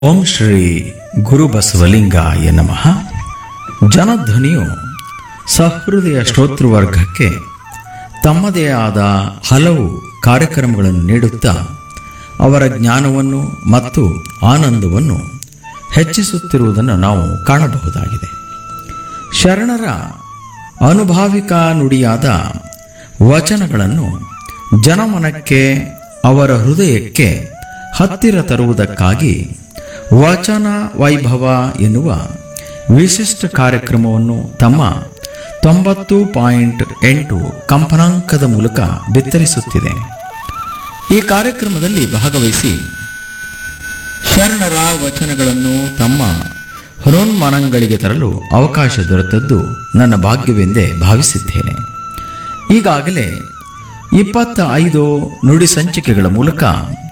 ಓಂ ಶ್ರೀ ಗುರು ಬಸವಲಿಂಗಾಯ ನಮಃ ಜನಧ್ವನಿಯು ಸಹೃದಯ ಶ್ರೋತೃವರ್ಗಕ್ಕೆ ತಮ್ಮದೇ ಆದ ಹಲವು ಕಾರ್ಯಕ್ರಮಗಳನ್ನು ನೀಡುತ್ತಾ ಅವರ ಜ್ಞಾನವನ್ನು ಮತ್ತು ಆನಂದವನ್ನು ಹೆಚ್ಚಿಸುತ್ತಿರುವುದನ್ನು ನಾವು ಕಾಣಬಹುದಾಗಿದೆ ಶರಣರ ಅನುಭಾವಿಕ ನುಡಿಯಾದ ವಚನಗಳನ್ನು ಜನಮನಕ್ಕೆ ಅವರ ಹೃದಯಕ್ಕೆ ಹತ್ತಿರ ತರುವುದಕ್ಕಾಗಿ ವಚನ ವೈಭವ ಎನ್ನುವ ವಿಶಿಷ್ಟ ಕಾರ್ಯಕ್ರಮವನ್ನು ತಮ್ಮ ತೊಂಬತ್ತು ಪಾಯಿಂಟ್ ಎಂಟು ಕಂಪನಾಂಕದ ಮೂಲಕ ಬಿತ್ತರಿಸುತ್ತಿದೆ ಈ ಕಾರ್ಯಕ್ರಮದಲ್ಲಿ ಭಾಗವಹಿಸಿ ಶರಣರ ವಚನಗಳನ್ನು ತಮ್ಮ ಹೃನ್ಮನಗಳಿಗೆ ತರಲು ಅವಕಾಶ ದೊರೆತದ್ದು ನನ್ನ ಭಾಗ್ಯವೆಂದೇ ಭಾವಿಸಿದ್ದೇನೆ ಈಗಾಗಲೇ ಇಪ್ಪತ್ತ ಐದು ನುಡಿ ಸಂಚಿಕೆಗಳ ಮೂಲಕ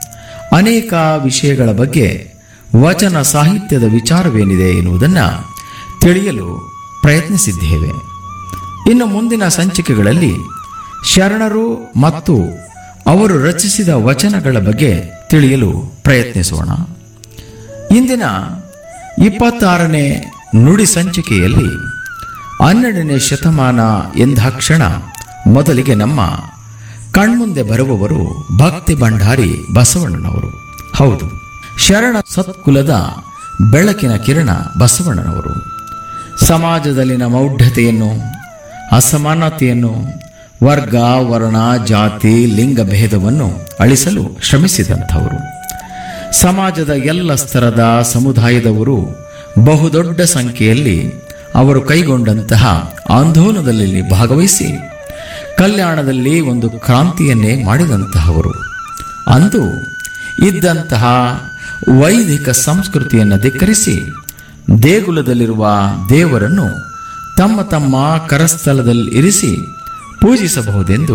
ಅನೇಕ ವಿಷಯಗಳ ಬಗ್ಗೆ ವಚನ ಸಾಹಿತ್ಯದ ವಿಚಾರವೇನಿದೆ ಎನ್ನುವುದನ್ನು ತಿಳಿಯಲು ಪ್ರಯತ್ನಿಸಿದ್ದೇವೆ ಇನ್ನು ಮುಂದಿನ ಸಂಚಿಕೆಗಳಲ್ಲಿ ಶರಣರು ಮತ್ತು ಅವರು ರಚಿಸಿದ ವಚನಗಳ ಬಗ್ಗೆ ತಿಳಿಯಲು ಪ್ರಯತ್ನಿಸೋಣ ಇಂದಿನ ಇಪ್ಪತ್ತಾರನೇ ನುಡಿ ಸಂಚಿಕೆಯಲ್ಲಿ ಹನ್ನೆರಡನೇ ಶತಮಾನ ಎಂದಾಕ್ಷಣ ಮೊದಲಿಗೆ ನಮ್ಮ ಕಣ್ಮುಂದೆ ಬರುವವರು ಭಕ್ತಿ ಭಂಡಾರಿ ಬಸವಣ್ಣನವರು ಹೌದು ಶರಣ ಸತ್ಕುಲದ ಬೆಳಕಿನ ಕಿರಣ ಬಸವಣ್ಣನವರು ಸಮಾಜದಲ್ಲಿನ ಮೌಢ್ಯತೆಯನ್ನು ಅಸಮಾನತೆಯನ್ನು ವರ್ಗ ವರ್ಣ ಜಾತಿ ಲಿಂಗ ಭೇದವನ್ನು ಅಳಿಸಲು ಶ್ರಮಿಸಿದಂಥವರು ಸಮಾಜದ ಎಲ್ಲ ಸ್ತರದ ಸಮುದಾಯದವರು ಬಹುದೊಡ್ಡ ಸಂಖ್ಯೆಯಲ್ಲಿ ಅವರು ಕೈಗೊಂಡಂತಹ ಆಂದೋಲನದಲ್ಲಿ ಭಾಗವಹಿಸಿ ಕಲ್ಯಾಣದಲ್ಲಿ ಒಂದು ಕ್ರಾಂತಿಯನ್ನೇ ಮಾಡಿದಂತಹವರು ಅಂದು ಇದ್ದಂತಹ ವೈದಿಕ ಸಂಸ್ಕೃತಿಯನ್ನು ಧಿಕ್ಕರಿಸಿ ದೇಗುಲದಲ್ಲಿರುವ ದೇವರನ್ನು ತಮ್ಮ ತಮ್ಮ ಕರಸ್ಥಲದಲ್ಲಿ ಇರಿಸಿ ಪೂಜಿಸಬಹುದೆಂದು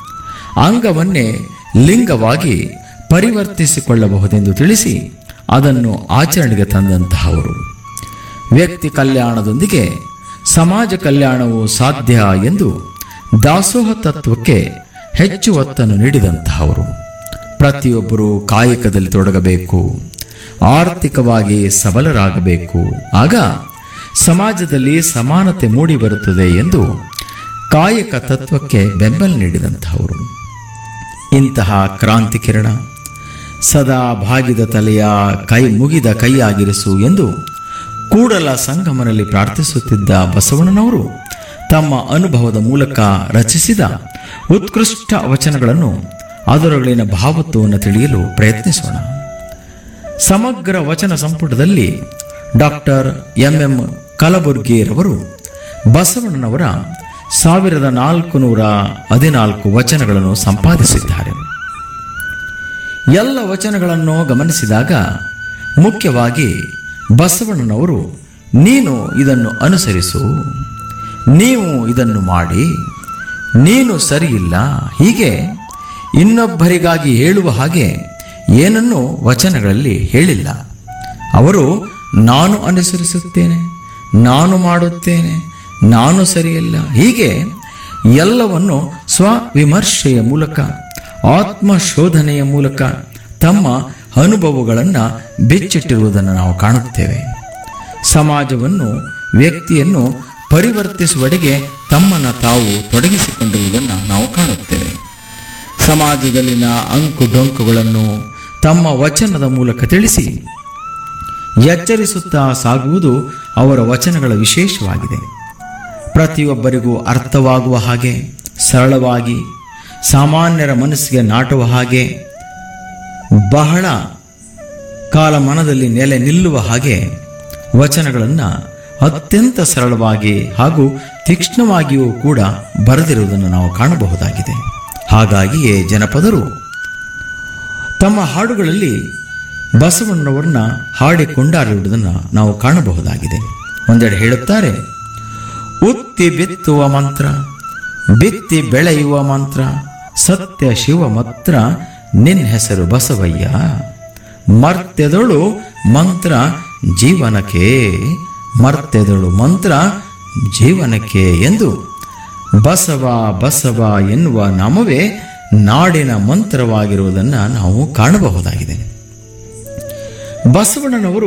ಅಂಗವನ್ನೇ ಲಿಂಗವಾಗಿ ಪರಿವರ್ತಿಸಿಕೊಳ್ಳಬಹುದೆಂದು ತಿಳಿಸಿ ಅದನ್ನು ಆಚರಣೆಗೆ ತಂದಂತಹವರು ವ್ಯಕ್ತಿ ಕಲ್ಯಾಣದೊಂದಿಗೆ ಸಮಾಜ ಕಲ್ಯಾಣವು ಸಾಧ್ಯ ಎಂದು ದಾಸೋಹ ತತ್ವಕ್ಕೆ ಹೆಚ್ಚು ಒತ್ತನ್ನು ನೀಡಿದಂತಹವರು ಪ್ರತಿಯೊಬ್ಬರೂ ಕಾಯಕದಲ್ಲಿ ತೊಡಗಬೇಕು ಆರ್ಥಿಕವಾಗಿ ಸಬಲರಾಗಬೇಕು ಆಗ ಸಮಾಜದಲ್ಲಿ ಸಮಾನತೆ ಮೂಡಿ ಬರುತ್ತದೆ ಎಂದು ಕಾಯಕ ತತ್ವಕ್ಕೆ ಬೆಂಬಲ ನೀಡಿದಂತಹವರು ಇಂತಹ ಕ್ರಾಂತಿ ಕಿರಣ ಸದಾ ಭಾಗಿದ ತಲೆಯ ಕೈ ಮುಗಿದ ಕೈಯಾಗಿರಿಸು ಎಂದು ಕೂಡಲ ಸಂಗಮನಲ್ಲಿ ಪ್ರಾರ್ಥಿಸುತ್ತಿದ್ದ ಬಸವಣ್ಣನವರು ತಮ್ಮ ಅನುಭವದ ಮೂಲಕ ರಚಿಸಿದ ಉತ್ಕೃಷ್ಟ ವಚನಗಳನ್ನು ಅದರೊಳಗಿನ ಭಾವತ್ವವನ್ನು ತಿಳಿಯಲು ಪ್ರಯತ್ನಿಸೋಣ ಸಮಗ್ರ ವಚನ ಸಂಪುಟದಲ್ಲಿ ಡಾಕ್ಟರ್ ಎಂ ಎಂ ಕಲಬುರ್ಗಿರವರು ಬಸವಣ್ಣನವರ ಸಾವಿರದ ನಾಲ್ಕು ನೂರ ಹದಿನಾಲ್ಕು ವಚನಗಳನ್ನು ಸಂಪಾದಿಸಿದ್ದಾರೆ ಎಲ್ಲ ವಚನಗಳನ್ನು ಗಮನಿಸಿದಾಗ ಮುಖ್ಯವಾಗಿ ಬಸವಣ್ಣನವರು ನೀನು ಇದನ್ನು ಅನುಸರಿಸು ನೀವು ಇದನ್ನು ಮಾಡಿ ನೀನು ಸರಿಯಿಲ್ಲ ಹೀಗೆ ಇನ್ನೊಬ್ಬರಿಗಾಗಿ ಹೇಳುವ ಹಾಗೆ ಏನನ್ನೂ ವಚನಗಳಲ್ಲಿ ಹೇಳಿಲ್ಲ ಅವರು ನಾನು ಅನುಸರಿಸುತ್ತೇನೆ ನಾನು ಮಾಡುತ್ತೇನೆ ನಾನು ಸರಿಯಿಲ್ಲ ಹೀಗೆ ಎಲ್ಲವನ್ನು ಸ್ವವಿಮರ್ಶೆಯ ಮೂಲಕ ಆತ್ಮಶೋಧನೆಯ ಮೂಲಕ ತಮ್ಮ ಅನುಭವಗಳನ್ನು ಬಿಚ್ಚಿಟ್ಟಿರುವುದನ್ನು ನಾವು ಕಾಣುತ್ತೇವೆ ಸಮಾಜವನ್ನು ವ್ಯಕ್ತಿಯನ್ನು ಪರಿವರ್ತಿಸುವಡೆಗೆ ತಮ್ಮನ್ನು ತಾವು ತೊಡಗಿಸಿಕೊಂಡಿರುವುದನ್ನು ನಾವು ಕಾಣುತ್ತೇವೆ ಸಮಾಜದಲ್ಲಿನ ಅಂಕು ಡೊಂಕುಗಳನ್ನು ತಮ್ಮ ವಚನದ ಮೂಲಕ ತಿಳಿಸಿ ಎಚ್ಚರಿಸುತ್ತಾ ಸಾಗುವುದು ಅವರ ವಚನಗಳ ವಿಶೇಷವಾಗಿದೆ ಪ್ರತಿಯೊಬ್ಬರಿಗೂ ಅರ್ಥವಾಗುವ ಹಾಗೆ ಸರಳವಾಗಿ ಸಾಮಾನ್ಯರ ಮನಸ್ಸಿಗೆ ನಾಟುವ ಹಾಗೆ ಬಹಳ ಕಾಲ ಮನದಲ್ಲಿ ನೆಲೆ ನಿಲ್ಲುವ ಹಾಗೆ ವಚನಗಳನ್ನು ಅತ್ಯಂತ ಸರಳವಾಗಿ ಹಾಗೂ ತೀಕ್ಷ್ಣವಾಗಿಯೂ ಕೂಡ ಬರೆದಿರುವುದನ್ನು ನಾವು ಕಾಣಬಹುದಾಗಿದೆ ಹಾಗಾಗಿಯೇ ಜನಪದರು ತಮ್ಮ ಹಾಡುಗಳಲ್ಲಿ ಬಸವಣ್ಣನವರನ್ನ ಹಾಡಿ ಕೊಂಡಾಡಿರುವುದನ್ನು ನಾವು ಕಾಣಬಹುದಾಗಿದೆ ಒಂದೆಡೆ ಹೇಳುತ್ತಾರೆ ಉತ್ತಿ ಬಿತ್ತುವ ಮಂತ್ರ ಬಿತ್ತಿ ಬೆಳೆಯುವ ಮಂತ್ರ ಸತ್ಯ ಶಿವ ಮಾತ್ರ ನಿನ್ ಹೆಸರು ಬಸವಯ್ಯ ಮರ್ತ್ಯದಳು ಮಂತ್ರ ಜೀವನಕ್ಕೆ ಮರ್ತ್ಯದಳು ಮಂತ್ರ ಜೀವನಕ್ಕೆ ಎಂದು ಬಸವ ಬಸವ ಎನ್ನುವ ನಾಮವೇ ನಾಡಿನ ಮಂತ್ರವಾಗಿರುವುದನ್ನು ನಾವು ಕಾಣಬಹುದಾಗಿದೆ ಬಸವಣ್ಣನವರು